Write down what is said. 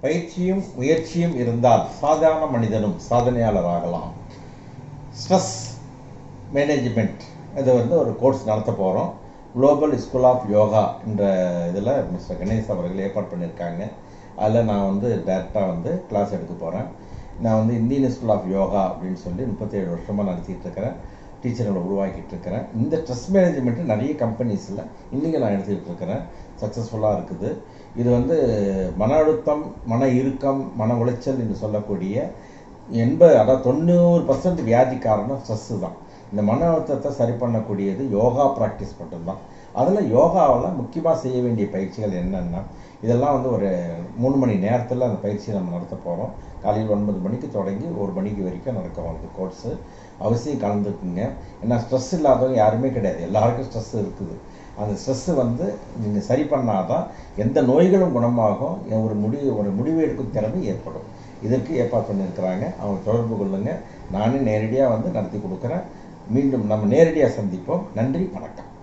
பயிற்சியும் முயற்சியும் இருந்தால் சாதாரண மனிதனும் சாதனையாளர் ஆகலாம் ஸ்ட்ரெஸ் மேனேஜ்மெண்ட் இது வந்து ஒரு கோர்ஸ் நடத்த போகிறோம் குளோபல் ஸ்கூல் ஆஃப் யோகா என்ற இதில் மிஸ்டர் கணேஷ் அவர்கள் ஏற்பாடு பண்ணியிருக்காங்க அதில் நான் வந்து டேரெக்டாக வந்து கிளாஸ் எடுக்க போகிறேன் நான் வந்து இந்தியன் ஸ்கூல் ஆஃப் யோகா அப்படின்னு சொல்லி முப்பத்தேழு வருஷமாக நடத்திட்டு இருக்கிறேன் டீச்சர்களை உருவாக்கிட்டு இருக்கிறேன் இந்த ஸ்ட்ரெஸ் மேனேஜ்மெண்ட்டு நிறைய கம்பெனிஸில் இன்றைக்கி நான் எடுத்துக்கிட்டு இருக்கிறேன் சக்ஸஸ்ஃபுல்லாக இருக்குது இது வந்து மன அழுத்தம் மன இறுக்கம் மன உளைச்சல் என்று சொல்லக்கூடிய எண்பது அதாவது தொண்ணூறு பர்சன்ட் வியாதி காரணம் ஸ்ட்ரெஸ்ஸு தான் இந்த மன அழுத்தத்தை சரி பண்ணக்கூடியது யோகா ப்ராக்டிஸ் மட்டும்தான் அதில் யோகாவில் முக்கியமாக செய்ய வேண்டிய பயிற்சிகள் என்னென்னா இதெல்லாம் வந்து ஒரு மூணு மணி நேரத்தில் அந்த பயிற்சியை நம்ம நடத்த போகிறோம் காலையில் ஒன்பது மணிக்கு தொடங்கி ஒரு மணிக்கு வரைக்கும் நடக்கும் அந்த கோர்ஸு அவசியம் கலந்துக்குங்க ஏன்னா ஸ்ட்ரெஸ் இல்லாதவங்க யாருமே கிடையாது எல்லாருக்கும் ஸ்ட்ரெஸ் இருக்குது அந்த ஸ்ட்ரெஸ்ஸு வந்து நீங்கள் சரி பண்ணாதான் எந்த நோய்களும் குணமாகும் ஒரு முடிவு ஒரு முடிவு எடுக்கும் திறமை ஏற்படும் இதற்கு ஏற்பாடு பண்ணியிருக்கிறாங்க அவங்க தொடர்பு கொள்ளுங்க நானே நேரடியாக வந்து நடத்தி கொடுக்குறேன் மீண்டும் நம்ம நேரடியாக சந்திப்போம் நன்றி வணக்கம்